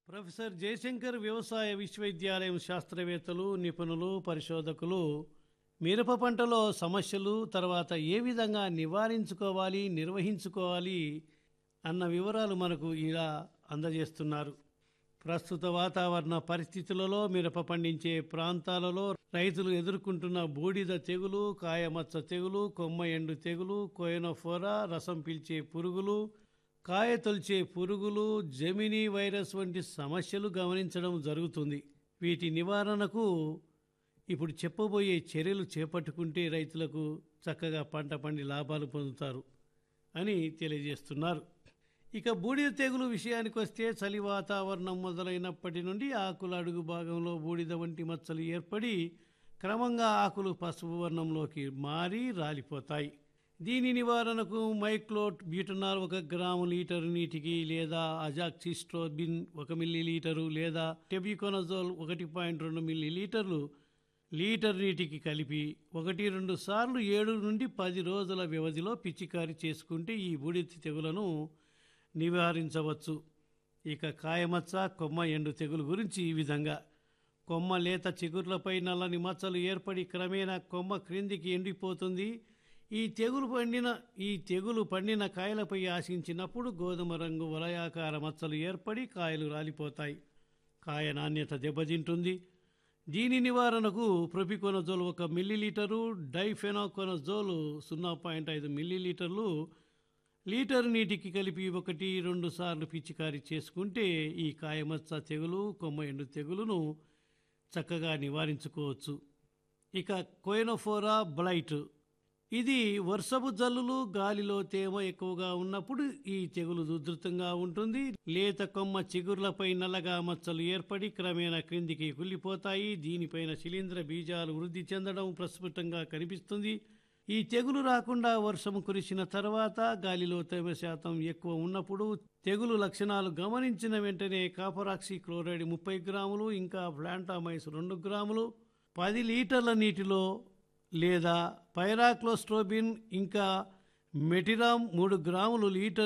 professor Jayashankar వ్యవసాయ విశ్వవిద్యాలయం శాస్త్రవేత్తలు నిపుణులు పరిశోధకులు మిరప పంటలో సమస్యలు తర్వాత ఏ విధంగా నివారించుకోవాలి నిర్వహించుకోవాలి అన్న వివరాలు మనకు ఇలా అందజేస్తున్నారు ప్రస్తుత వాతావరణ పరిస్థితులలో మిరప పండించే ప్రాంతాలలో రైతులు ఎదుర్కొంటున్న బూడిద తెగులు కాయమచ్చ తెగులు కొమ్మ ఎండు తెగులు కోయనోఫోరా రసం పీల్చే పురుగులు కాయ తొలిచే పురుగులు జమినీ వైరస్ వంటి సమస్యలు గమనించడం జరుగుతుంది వీటి నివారణకు ఇప్పుడు చెప్పబోయే చర్యలు చేపట్టుకుంటే రైతులకు చక్కగా పంట పండి లాభాలు పొందుతారు అని తెలియజేస్తున్నారు ఇక బూడిద తెగులు విషయానికి వస్తే చలి వాతావరణం మొదలైనప్పటి నుండి ఆకుల అడుగు భాగంలో బూడిద వంటి మచ్చలు ఏర్పడి క్రమంగా ఆకులు పసుపు వర్ణంలోకి మారి రాలిపోతాయి దీని నివారణకు మైక్లోట్ బ్యూటనాల్ ఒక గ్రాము లీటరు నీటికి లేదా అజాక్సిస్ట్రోబిన్ ఒక మిల్లీ లీటరు లేదా టెబికోనజోల్ ఒకటి పాయింట్ రెండు మిల్లీ లీటర్లు లీటర్ నీటికి కలిపి ఒకటి రెండు సార్లు ఏడు నుండి పది రోజుల వ్యవధిలో పిచికారి చేసుకుంటే ఈ బూడిద తెగులను నివారించవచ్చు ఇక కాయమచ్చ కొమ్మ ఎండు తెగులు గురించి ఈ విధంగా కొమ్మ లేత చిగుర్లపై నల్లని మచ్చలు ఏర్పడి క్రమేణా కొమ్మ క్రిందికి ఎండిపోతుంది ఈ తెగులు పండిన ఈ తెగులు పండిన కాయలపై ఆశించినప్పుడు గోధుమ రంగు వలయాకార మచ్చలు ఏర్పడి కాయలు రాలిపోతాయి కాయ నాణ్యత దెబ్బతింటుంది దీని నివారణకు ప్రొపికోనజోల్ ఒక మిల్లీలీటరు డైఫెనాకోనజోల్ సున్నా పాయింట్ ఐదు మిల్లీలీటర్లు లీటర్ నీటికి కలిపి ఒకటి రెండు సార్లు పిచికారీ చేసుకుంటే ఈ కాయమచ్చ తెగులు కొమ్మ ఎండు తెగులును చక్కగా నివారించుకోవచ్చు ఇక కోయనోఫోరా బ్లైట్ ఇది వర్షపు జల్లులు గాలిలో తేమ ఎక్కువగా ఉన్నప్పుడు ఈ తెగులు ఉధృతంగా ఉంటుంది లేత కొమ్మ చిగుర్లపై నల్లగా మచ్చలు ఏర్పడి క్రమేణా క్రిందికి కుళ్ళిపోతాయి దీనిపైన శిలీంద్ర బీజాలు వృద్ధి చెందడం ప్రస్ఫుటంగా కనిపిస్తుంది ఈ తెగులు రాకుండా వర్షం కురిసిన తర్వాత గాలిలో తేమ శాతం ఎక్కువ ఉన్నప్పుడు తెగులు లక్షణాలు గమనించిన వెంటనే కాపరాక్సి క్లోరైడ్ ముప్పై గ్రాములు ఇంకా ఫ్లాంటామైస్ రెండు గ్రాములు పది లీటర్ల నీటిలో లేదా పైరాక్లోస్ట్రోబిన్ ఇంకా మెటిరామ్ మూడు గ్రాములు లీటర్